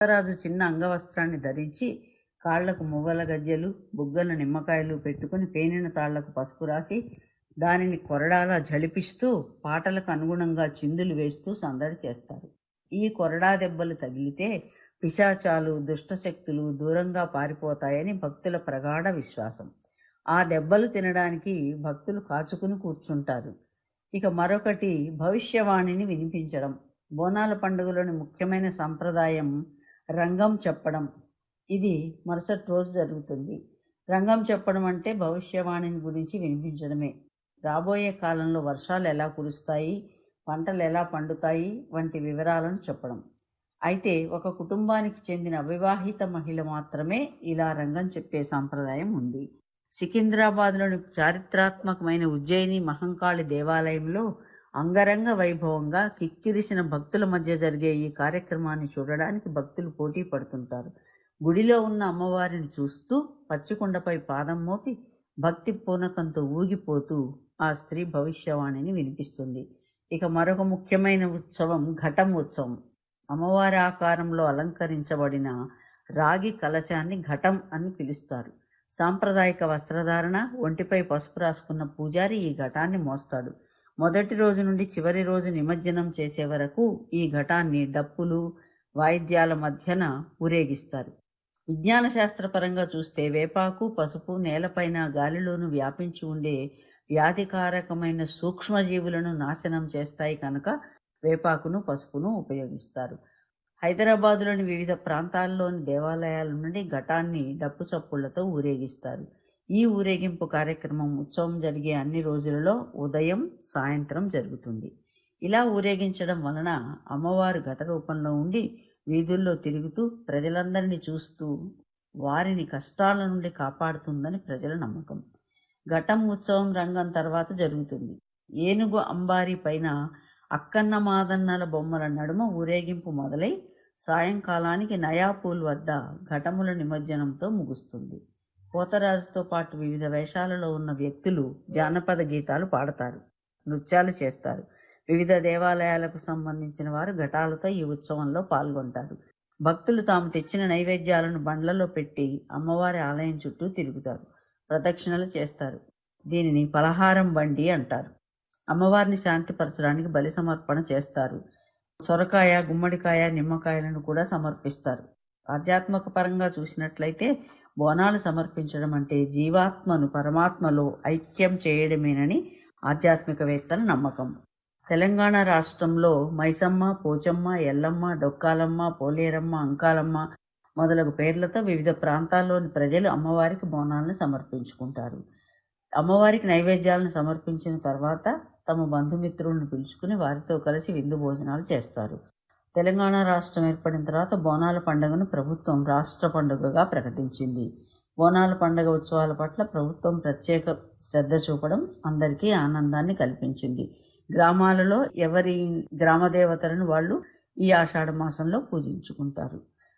రాజు చిన్న అంగవస్త్రాన్ని ధరించి కాళ్లకు మువ్వల గజ్జెలు బుగ్గల నిమ్మకాయలు పెట్టుకుని పేనిన తాళ్లకు పసుపు రాసి దానిని కొరడాలా జలిపిస్తూ పాటలకు అనుగుణంగా చిందులు వేస్తూ సందడి చేస్తారు ఈ కొరడా దెబ్బలు తగిలితే పిశాచాలు దుష్టశక్తులు దూరంగా పారిపోతాయని భక్తుల ప్రగాఢ విశ్వాసం ఆ దెబ్బలు తినడానికి భక్తులు కాచుకుని కూర్చుంటారు ఇక మరొకటి భవిష్యవాణిని వినిపించడం బోనాల పండుగలోని ముఖ్యమైన సంప్రదాయం రంగం చెప్పడం ఇది మరుసటి రోజు జరుగుతుంది రంగం చెప్పడం అంటే భవిష్యవాణిని గురించి వినిపించడమే రాబోయే కాలంలో వర్షాలు ఎలా కురుస్తాయి పంటలు ఎలా పండుతాయి వంటి వివరాలను చెప్పడం అయితే ఒక కుటుంబానికి చెందిన అవివాహిత మహిళ మాత్రమే ఇలా రంగం చెప్పే సాంప్రదాయం ఉంది సికింద్రాబాద్లోని చారిత్రాత్మకమైన ఉజ్జయిని మహంకాళి దేవాలయంలో అంగరంగ వైభవంగా కిక్కిరిసిన భక్తుల మధ్య జరిగే ఈ కార్యక్రమాన్ని చూడడానికి భక్తులు పోటీ పడుతుంటారు గుడిలో ఉన్న అమ్మవారిని చూస్తూ పచ్చికొండపై పాదం మోపి భక్తి పూనకంతో ఊగిపోతూ ఆ స్త్రీ భవిష్యవాణిని వినిపిస్తుంది ఇక మరొక ముఖ్యమైన ఉత్సవం ఘటం ఉత్సవం అమ్మవారి ఆకారంలో అలంకరించబడిన రాగి కలశాన్ని ఘటం అని పిలుస్తారు సాంప్రదాయిక వస్త్రధారణ ఒంటిపై పసుపు రాసుకున్న పూజారి ఈ ఘటాన్ని మోస్తాడు మొదటి రోజు నుండి చివరి రోజు నిమజ్జనం చేసే వరకు ఈ ఘటాన్ని డప్పులు వాయిద్యాల మధ్యన ఊరేగిస్తారు విజ్ఞాన శాస్త్రపరంగా చూస్తే వేపాకు పసుపు నేలపైన గాలిలోను వ్యాపించి ఉండే వ్యాధికారకమైన సూక్ష్మజీవులను నాశనం చేస్తాయి కనుక వేపాకును పసుపును ఉపయోగిస్తారు హైదరాబాదులోని వివిధ ప్రాంతాల్లోని దేవాలయాల నుండి ఘటాన్ని డప్పు చప్పుళ్లతో ఊరేగిస్తారు ఈ ఊరేగింపు కార్యక్రమం ఉత్సవం జరిగే అన్ని రోజులలో ఉదయం సాయంత్రం జరుగుతుంది ఇలా ఊరేగించడం వలన అమ్మవారు ఘట రూపంలో ఉండి వీధుల్లో తిరుగుతూ ప్రజలందరినీ చూస్తూ వారిని కష్టాల నుండి కాపాడుతుందని ప్రజల నమ్మకం ఘటం ఉత్సవం రంగం తర్వాత జరుగుతుంది ఏనుగు అంబారి పైన అక్కన్న మాదన్నల బొమ్మల నడుమ ఊరేగింపు మొదలై సాయంకాలానికి నయాపూల్ వద్ద ఘటముల నిమజ్జనంతో ముగుస్తుంది పోతరాజుతో పాటు వివిధ వేషాలలో ఉన్న వ్యక్తులు జానపద గీతాలు పాడతారు నృత్యాలు చేస్తారు వివిధ దేవాలయాలకు సంబంధించిన వారు ఘటాలతో ఈ ఉత్సవంలో పాల్గొంటారు భక్తులు తాము తెచ్చిన నైవేద్యాలను బండ్లలో పెట్టి అమ్మవారి ఆలయం చుట్టూ తిరుగుతారు ప్రదక్షిణలు చేస్తారు దీనిని పలహారం బండి అంటారు అమ్మవారిని శాంతిపరచడానికి బలి సమర్పణ చేస్తారు సొరకాయ గుమ్మడికాయ నిమ్మకాయలను కూడా సమర్పిస్తారు ఆధ్యాత్మిక పరంగా చూసినట్లయితే బోనాలు సమర్పించడం అంటే జీవాత్మను పరమాత్మలో ఐక్యం చేయడమేనని ఆధ్యాత్మికవేత్తల నమ్మకం తెలంగాణ రాష్ట్రంలో మైసమ్మ పోచమ్మ ఎల్లమ్మ డొక్కాలమ్మ పోలేరమ్మ అంకాలమ్మ మొదలగు పేర్లతో వివిధ ప్రాంతాల్లోని ప్రజలు అమ్మవారికి బోనాలను సమర్పించుకుంటారు అమ్మవారికి నైవేద్యాలను సమర్పించిన తర్వాత తమ బంధుమిత్రులను పిలుచుకుని వారితో కలిసి విందు భోజనాలు చేస్తారు తెలంగాణ రాష్ట్రం ఏర్పడిన తర్వాత బోనాల పండుగను ప్రభుత్వం రాష్ట్ర పండుగగా ప్రకటించింది బోనాల పండుగ ఉత్సవాల పట్ల ప్రభుత్వం ప్రత్యేక శ్రద్ధ చూపడం అందరికీ ఆనందాన్ని కల్పించింది గ్రామాలలో ఎవరి గ్రామ దేవతలను వాళ్ళు ఈ ఆషాఢ మాసంలో పూజించుకుంటారు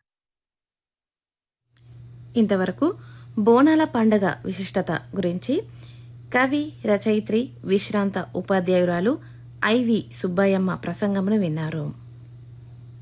ఇంతవరకు బోనాల పండగ విశిష్టత గురించి కవి రచయిత్రి విశ్రాంత ఉపాధ్యాయురాలు ఐవి సుబ్బయ్యమ్మ ప్రసంగమును విన్నారు